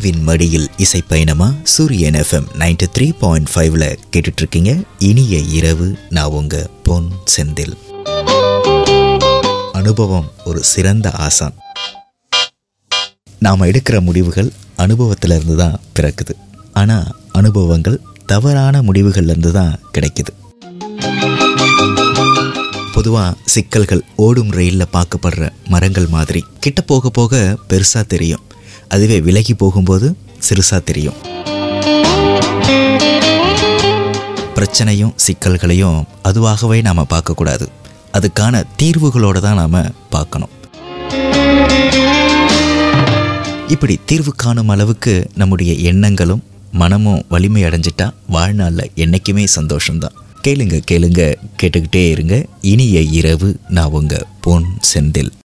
நிலவின் மடியில் இசை பயணமா சூரியன் எஃப்எம் நைன்டி த்ரீ பாயிண்ட் ஃபைவ்ல கேட்டுட்டு இருக்கீங்க இனிய இரவு நான் உங்க பொன் செந்தில் அனுபவம் ஒரு சிறந்த ஆசான் நாம் எடுக்கிற முடிவுகள் அனுபவத்துல இருந்து தான் பிறக்குது ஆனால் அனுபவங்கள் தவறான முடிவுகள்ல இருந்து தான் கிடைக்குது பொதுவாக சிக்கல்கள் ஓடும் ரயிலில் பார்க்கப்படுற மரங்கள் மாதிரி கிட்ட போக போக பெருசாக தெரியும் அதுவே விலகி போகும்போது சிறுசாக தெரியும் பிரச்சனையும் சிக்கல்களையும் அதுவாகவே நாம் பார்க்கக்கூடாது அதுக்கான தீர்வுகளோடு தான் நாம் பார்க்கணும் இப்படி தீர்வு காணும் அளவுக்கு நம்முடைய எண்ணங்களும் மனமும் வலிமை அடைஞ்சிட்டா வாழ்நாளில் என்றைக்குமே சந்தோஷம்தான் கேளுங்க கேளுங்க கேட்டுக்கிட்டே இருங்க இனிய இரவு நான் உங்க பொன் செந்தில்